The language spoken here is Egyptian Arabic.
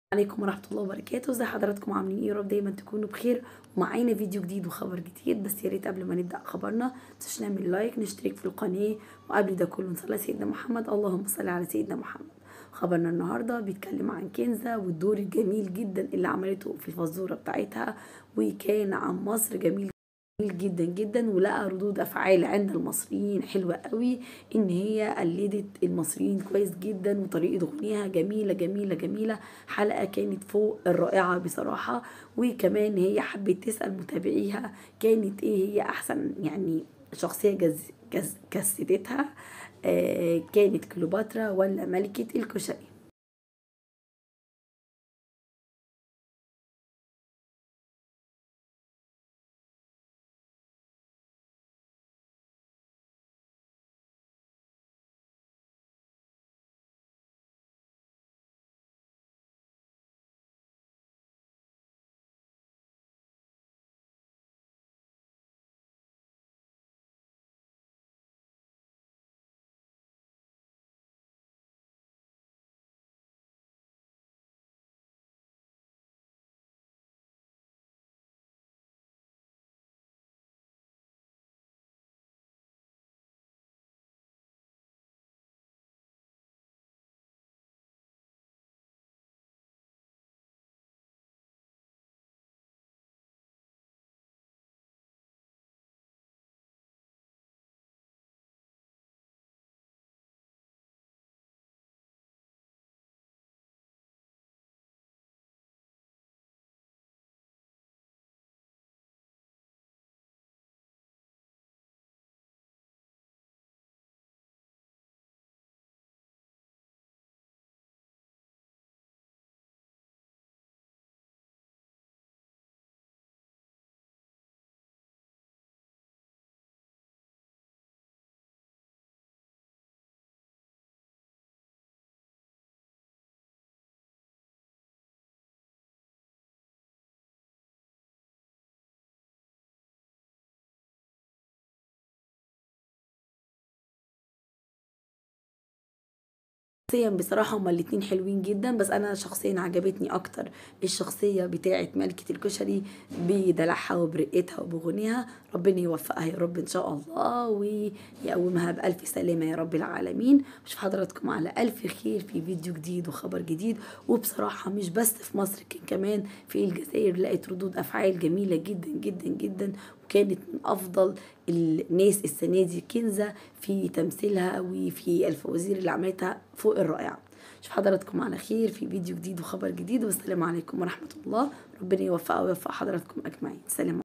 عليكم ورحمة الله وبركاته ازي حضراتكم عاملين ايه يا رب دايما تكونوا بخير ومعانا فيديو جديد وخبر جديد بس يا ريت قبل ما نبدأ خبرنا متنسوش نعمل لايك نشترك في القناة وقبل ده كله نصلي على سيدنا محمد اللهم صل على سيدنا محمد خبرنا النهارده بيتكلم عن كنزة والدور الجميل جدا اللي عملته في الفزورة بتاعتها وكان عن مصر جميل جميل جدا جدا ولقى ردود افعال عند المصريين حلوه قوي ان هي قلدت المصريين كويس جدا وطريقه غنيها جميله جميله جميله حلقه كانت فوق الرائعه بصراحه وكمان هي حبت تسال متابعيها كانت ايه هي احسن يعني شخصيه جز جز جسدتها آه كانت كليوباترا ولا ملكه الكشري شخصيا بصراحة هما الاتنين حلوين جدا بس أنا شخصيا عجبتني أكتر الشخصية بتاعة ملكة الكشري بدلعها وبرقتها وبغنيها ربنا يوفقها يا رب إن شاء الله ويقومها بألف سلامة يا رب العالمين وشوف حضراتكم على ألف خير في فيديو جديد وخبر جديد وبصراحة مش بس في مصر كان كمان في الجزائر لقيت ردود أفعال جميلة جدا جدا جدا وكانت من أفضل الناس السنة دي كنزة في تمثيلها وفي الفوازير اللي عملتها فوق الرائعة شوف حضراتكم على خير في فيديو جديد وخبر جديد والسلام عليكم ورحمة الله ربنا يوفقها ويوفق حضراتكم أجمعين سلام